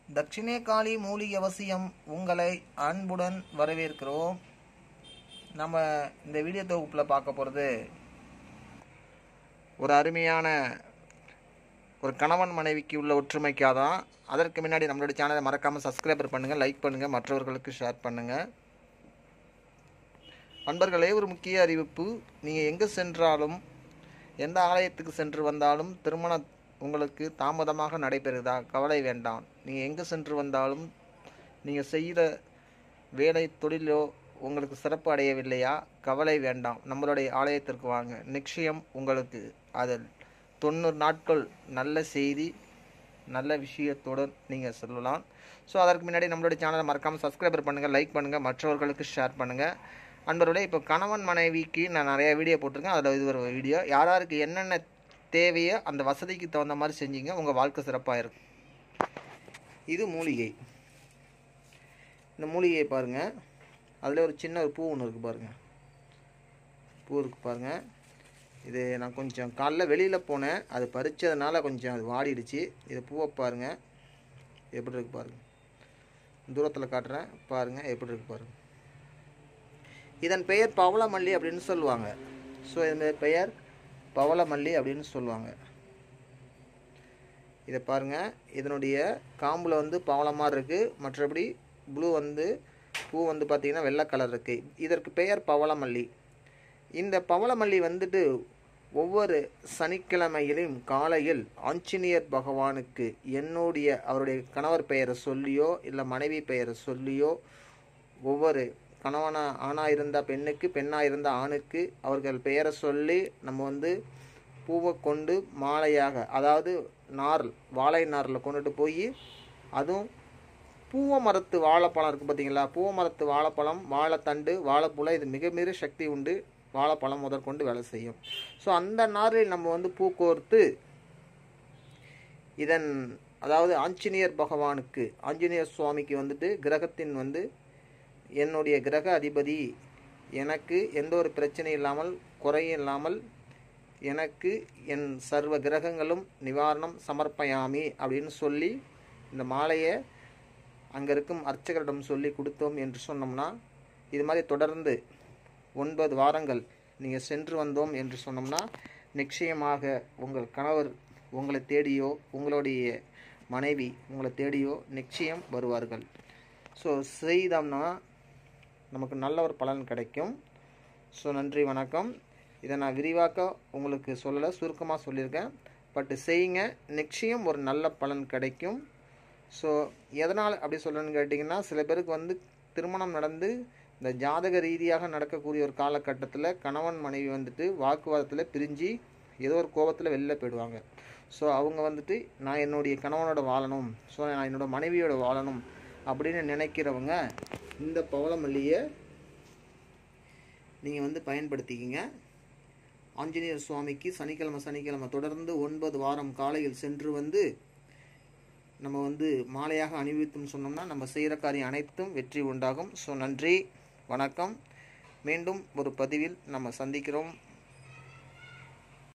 தட்சிணேகாளி மூலிகை அவசியம் உங்களை அன்புடன் வரவேற்கிறோம் நம்ம இந்த வீடியோ தொகுப்பில் பார்க்க போகிறது ஒரு அருமையான ஒரு கணவன் மனைவிக்கு உள்ள ஒற்றுமைக்காக தான் அதற்கு முன்னாடி நம்மளுடைய சேனலை மறக்காமல் சப்ஸ்கிரைபர் பண்ணுங்கள் லைக் பண்ணுங்கள் மற்றவர்களுக்கு ஷேர் பண்ணுங்கள் நண்பர்களே ஒரு முக்கிய அறிவிப்பு நீங்கள் எங்கே சென்றாலும் எந்த ஆலயத்துக்கு சென்று வந்தாலும் திருமணம் உங்களுக்கு தாமதமாக நடைபெறுதா கவலை வேண்டாம் நீங்கள் எங்கே சென்று வந்தாலும் நீங்கள் செய்கிற வேலை தொழிலோ உங்களுக்கு சிறப்பு அடையவில்லையா கவலை வேண்டாம் நம்மளுடைய ஆலயத்திற்கு வாங்க நிச்சயம் உங்களுக்கு அதில் தொண்ணூறு நாட்கள் நல்ல செய்தி நல்ல விஷயத்துடன் நீங்கள் சொல்லலாம் ஸோ அதற்கு முன்னாடி நம்மளுடைய சேனலை மறக்காமல் சப்ஸ்கிரைபர் பண்ணுங்கள் லைக் பண்ணுங்கள் மற்றவர்களுக்கு ஷேர் பண்ணுங்கள் அன்பர்களே இப்போ கணவன் மனைவிக்கு நான் நிறைய வீடியோ போட்டிருக்கேன் அதில் இது ஒரு வீடியோ யார் யாருக்கு என்னென்ன தேவையோ அந்த வசதிக்கு தகுந்த மாதிரி செஞ்சீங்க உங்கள் வாழ்க்கை சிறப்பாக இருக்கும் இது மூலிகை இந்த மூலிகையை பாருங்கள் அதில் ஒரு சின்ன ஒரு பூ ஒன்று இருக்குது பாருங்கள் பூ இருக்குது பாருங்கள் இது நான் கொஞ்சம் காலைல வெளியில் போனேன் அது பறித்ததுனால கொஞ்சம் அது வாடிடுச்சு இது பூவை பாருங்கள் எப்படி இருக்கு பாருங்கள் தூரத்தில் காட்டுறேன் பாருங்கள் எப்படி இருக்கு பாருங்கள் இதன் பெயர் பவளமல்லி அப்படின்னு சொல்லுவாங்க ஸோ இதன் பெயர் பவளமல்லி அப்படின்னு சொல்லுவாங்க இதை பாருங்கள் இதனுடைய காம்பில் வந்து பவளம் மாதிரி இருக்குது மற்றபடி ப்ளூ வந்து பூ வந்து பார்த்திங்கன்னா வெள்ளை கலர் இருக்குது இதற்கு பெயர் பவளமல்லி இந்த பவளமல்லி வந்துட்டு ஒவ்வொரு சனிக்கிழமையிலும் காலையில் ஆஞ்சநேயர் பகவானுக்கு என்னுடைய அவருடைய கணவர் பெயரை சொல்லியோ இல்லை மனைவி பெயரை சொல்லியோ ஒவ்வொரு கணவனா ஆணாக இருந்தால் பெண்ணுக்கு பெண்ணாக இருந்தால் ஆணுக்கு அவர்கள் பெயரை சொல்லி நம்ம வந்து பூவை கொண்டு மாலையாக அதாவது நார் வாழை நாரில் கொண்டுட்டு போய் அதுவும் பூவ மரத்து வாழைப்பழம் இருக்குது பார்த்தீங்களா பூவ மரத்து வாழைப்பழம் வாழைத்தண்டு வாழைப்பூலை இது மிக மிக சக்தி உண்டு வாழைப்பழம் முதற்கொண்டு வேலை செய்யும் ஸோ அந்த நாரில் நம்ம வந்து பூ கோர்த்து இதன் அதாவது ஆஞ்சநேயர் பகவானுக்கு ஆஞ்சநேயர் சுவாமிக்கு வந்துட்டு கிரகத்தின் வந்து என்னுடைய கிரக அதிபதி எனக்கு எந்த ஒரு பிரச்சனை இல்லாமல் குறையும் இல்லாமல் எனக்கு என் சர்வ கிரகங்களும் நிவாரணம் சமர்ப்பயாமி அப்படின்னு சொல்லி இந்த மாலையை அங்கே இருக்கும் அர்ச்சகரிடம் சொல்லி கொடுத்தோம் என்று சொன்னோம்னா இது மாதிரி தொடர்ந்து ஒன்பது வாரங்கள் நீங்கள் சென்று வந்தோம் என்று சொன்னோம்னா நிச்சயமாக உங்கள் கணவர் உங்களை தேடியோ உங்களுடைய மனைவி உங்களை தேடியோ நிச்சயம் வருவார்கள் ஸோ செய்தோம்னா நமக்கு நல்ல ஒரு பலன் கிடைக்கும் ஸோ நன்றி வணக்கம் இதை நான் விரிவாக்க உங்களுக்கு சொல்லலை சுருக்கமாக சொல்லியிருக்கேன் பட் செய்யுங்க நிச்சயம் ஒரு நல்ல பலன் கிடைக்கும் ஸோ எதனால் அப்படி சொல்லணும்னு கேட்டிங்கன்னா சில பேருக்கு வந்து திருமணம் நடந்து இந்த ஜாதக ரீதியாக நடக்கக்கூடிய ஒரு காலகட்டத்தில் கணவன் மனைவி வந்துட்டு வாக்குவாதத்தில் பிரிஞ்சு ஏதோ ஒரு கோபத்தில் வெளில போயிடுவாங்க ஸோ அவங்க வந்துட்டு நான் என்னுடைய கணவனோட வாழணும் ஸோ நான் என்னோட மனைவியோட வாழணும் அப்படின்னு நினைக்கிறவங்க இந்த பவளமல்லியை நீங்கள் வந்து பயன்படுத்திக்கிங்க ஆஞ்சநேயர் சுவாமிக்கு சனிக்கிழமை சனிக்கிழமை தொடர்ந்து ஒன்பது வாரம் காலையில் சென்று வந்து நம்ம வந்து மாலையாக அணிவித்தும் சொன்னோம்னா நம்ம செய்கிற காரியம் அனைத்தும் வெற்றி உண்டாகும் ஸோ நன்றி வணக்கம் மீண்டும் ஒரு பதிவில் நம்ம சந்திக்கிறோம்